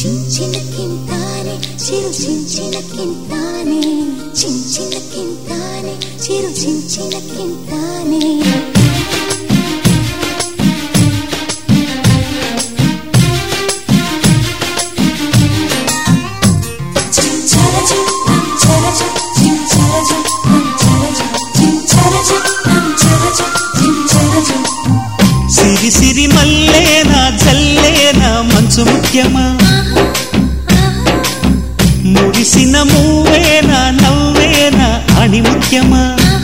చించిన కింతానే చిరు చించిన కింతానే చించిన కింతానే చిరు చించిన కింతానే సిరి సిరి మల్లేనా జల్లేనా మంచు ముఖ్యమా మురిసిన మూవేనా నవ్వేనా అని ముఖ్యమా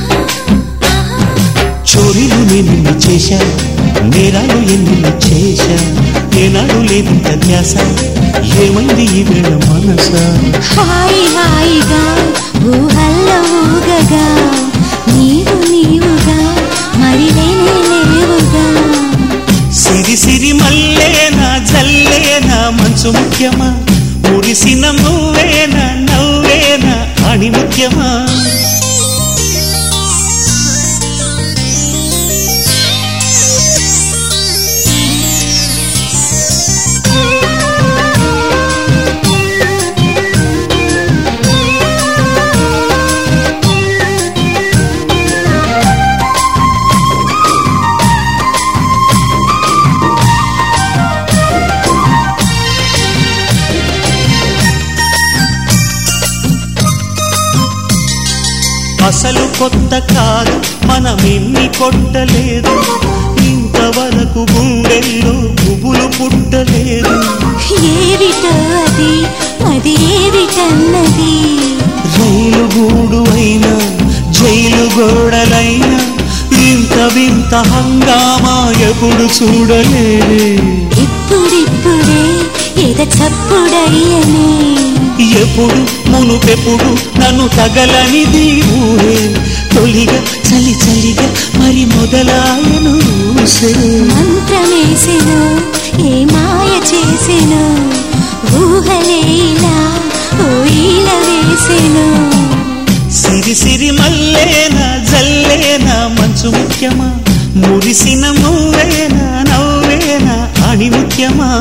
చోరీలు నేను చేశా నేరాలు ఎన్ని చేశా ఏనాడు లేనంత ధ్యాస ఏమైంది ఈ వేళ మనసా హాయి హాయిగా ఊహల్లో ఊగగా నీవు నీవుగా మరి లేనే లేవుగా సిరి సిరి మల్లేనా జల్లేనా మంచు ముఖ్యమా మురిసిన నువ్వేనా నవ్వేనా అని ముఖ్యమా అసలు కొత్త కాదు మనమెన్ని కొట్టలేదు ఇంతవరకు గుండెల్లో పువ్వులు పుట్టలేదు ఏవిటో అది అది ఏవిటన్నది రైలు గూడు అయినా జైలు గోడలైనా ఇంత వింత హంగామా ఎప్పుడు చూడలేదే ఇప్పుడిప్పుడే ఎద చప్పుడయ్యనే ఎప్పుడు మునుపెప్పుడు నన్ను తగలనిది ఊహే తొలిగా చలి చలిగా మరి మొదలాయను ఊసే మంత్రమేసెను ఏ మాయ చేసెను ఊహలేలా ఓ ఈల వేసెను సిరి సిరి మల్లేనా జల్లేనా మంచు ముఖ్యమా మురిసిన నువ్వేనా నవ్వేనా అని ముఖ్యమా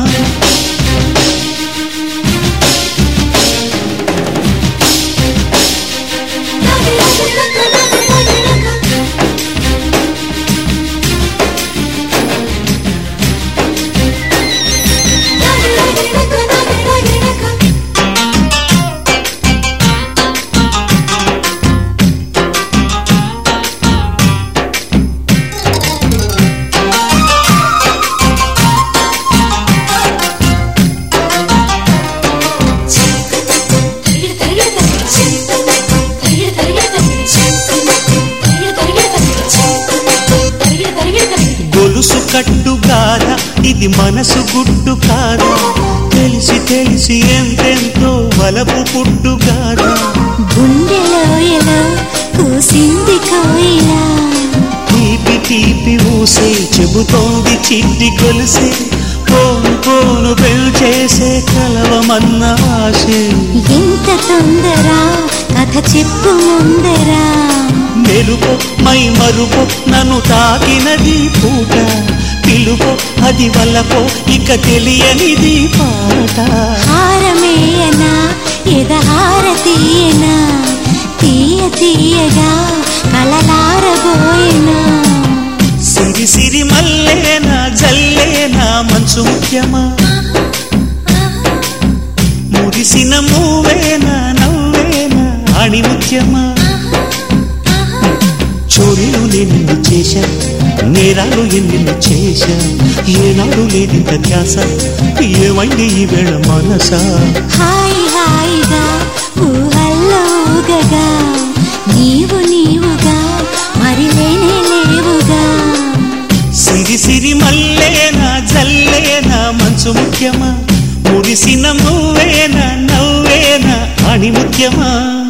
గొలుసు కట్టు కాదా ఇది మనసు గుట్టు కాదా తెలిసి తెలిసి ఎంతెంతో వలపు పుట్టు కాదా గుండెలో ఎలో కూసింది కోయిలా తీపి తీపి ఊసే చెబుతోంది చిట్టి గొలుసే పోను పోను పెంచేసే కలవమన్న ఆశే ఎంత తొందర కథ చెప్పు ముందరా మెరుపు మై మరుపు నన్ను తాకినది పూట పిలుపు అది వల్లపో ఇక తెలియనిది పాట హారమేయనా ఎదహార తీయనా తీయ తీయగా కలలారబోయనా సిరి సిరి మల్లేనా జల్లేనా మంచు ముఖ్యమా మురిసిన మూవేనా నవ్వేనా అణి ముఖ్యమా చోరీలు నేను చేశా నేరాలు ఎన్ని చేశా ఏనాడు లేనింత ధ్యాస ఏమైంది ఈ వేళ మనసా హాయి హాయిగా ఊహల్లో ఊగగా నీవు నీవుగా మరి లేనే లేవుగా సిరి సిరి మల్లేనా జల్లేనా మంచు ముఖ్యమా మురిసిన నువ్వేనా నవ్వేనా అని ముఖ్యమా